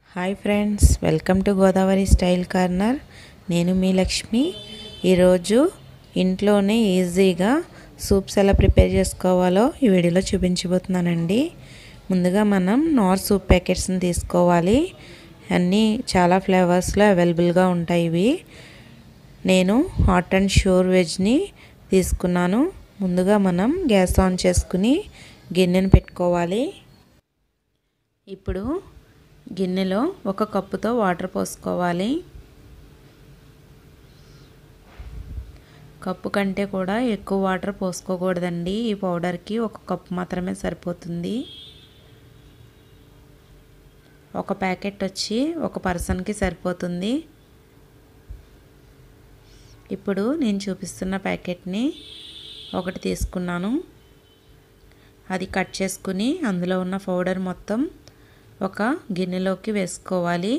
hi friends welcome to Godavari style corner నేను మీ లక్ష్మి ఈరోజు ఇంట్లోనే ఈజీగా సూప్స్ ఎలా ప్రిపేర్ చేసుకోవాలో ఈ వీడియోలో చూపించబోతున్నానండి ముందుగా మనం నార్ సూప్ ప్యాకెట్స్ని తీసుకోవాలి అన్నీ చాలా ఫ్లేవర్స్లో అవైలబుల్గా ఉంటాయి ఇవి నేను హాట్ అండ్ షూర్ వెజ్ని తీసుకున్నాను ముందుగా మనం గ్యాస్ ఆన్ చేసుకుని గిన్నెను పెట్టుకోవాలి ఇప్పుడు గిన్నెలో ఒక కప్పుతో వాటర్ పోసుకోవాలి కప్పు కంటే కూడా ఎక్కువ వాటర్ పోసుకోకూడదండి ఈ పౌడర్కి ఒక కప్పు మాత్రమే సరిపోతుంది ఒక ప్యాకెట్ వచ్చి ఒక పర్సన్కి సరిపోతుంది ఇప్పుడు నేను చూపిస్తున్న ప్యాకెట్ని ఒకటి తీసుకున్నాను అది కట్ చేసుకుని అందులో ఉన్న పౌడర్ మొత్తం ఒక గిన్నెలోకి వేసుకోవాలి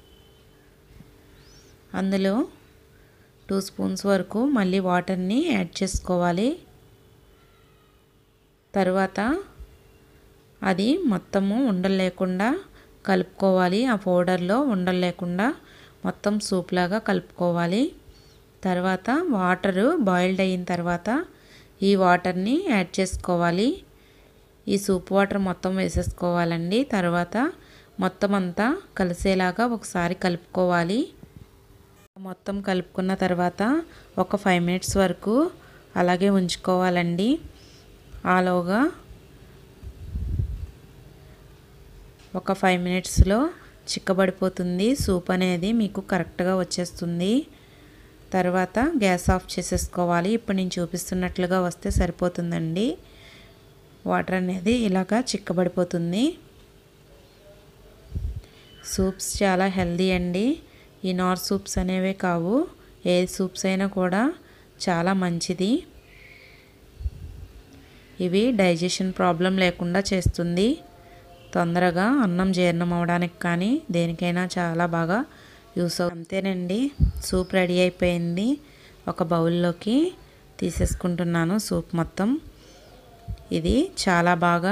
అందులో టూ స్పూన్స్ వరకు మళ్ళీ వాటర్ని యాడ్ చేసుకోవాలి తర్వాత అది మొత్తము ఉండలు లేకుండా కలుపుకోవాలి ఆ పౌడర్లో ఉండలు లేకుండా మొత్తం సూప్ లాగా కలుపుకోవాలి తర్వాత వాటరు బాయిల్డ్ అయిన తర్వాత ఈ వాటర్ని యాడ్ చేసుకోవాలి ఈ సూప్ వాటర్ మొత్తం వేసేసుకోవాలండి తర్వాత మొత్తం అంతా కలిసేలాగా ఒకసారి కలుపుకోవాలి మొత్తం కలుపుకున్న తర్వాత ఒక ఫైవ్ మినిట్స్ వరకు అలాగే ఉంచుకోవాలండి ఆలోగా ఒక ఫైవ్ మినిట్స్లో చిక్కబడిపోతుంది సూప్ అనేది మీకు కరెక్ట్గా వచ్చేస్తుంది తర్వాత గ్యాస్ ఆఫ్ చేసేసుకోవాలి ఇప్పుడు నేను చూపిస్తున్నట్లుగా వస్తే సరిపోతుందండి వాటర్ అనేది ఇలాగా చిక్కబడిపోతుంది సూప్స్ చాలా హెల్దీ అండి ఈ నార్ సూప్స్ అనేవే కావు ఏ సూప్స్ అయినా కూడా చాలా మంచిది ఇవి డైజెషన్ ప్రాబ్లం లేకుండా చేస్తుంది తొందరగా అన్నం జీర్ణం అవడానికి కానీ దేనికైనా చాలా బాగా యూస్ అవుతుంది అంతేనండి సూప్ రెడీ అయిపోయింది ఒక బౌల్లోకి తీసేసుకుంటున్నాను సూప్ మొత్తం ఇది చాలా బాగా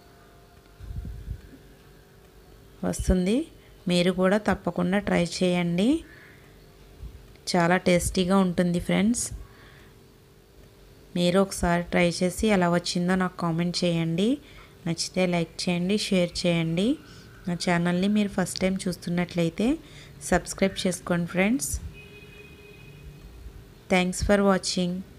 వస్తుంది మీరు కూడా తప్పకుండా ట్రై చేయండి చాలా టేస్టీగా ఉంటుంది ఫ్రెండ్స్ మీరు ఒకసారి ట్రై చేసి ఎలా వచ్చిందో నాకు కామెంట్ చేయండి నచ్చితే లైక్ చేయండి షేర్ చేయండి నా ఛానల్ని మీరు ఫస్ట్ టైం చూస్తున్నట్లయితే సబ్స్క్రైబ్ చేసుకోండి ఫ్రెండ్స్ థ్యాంక్స్ ఫర్ వాచింగ్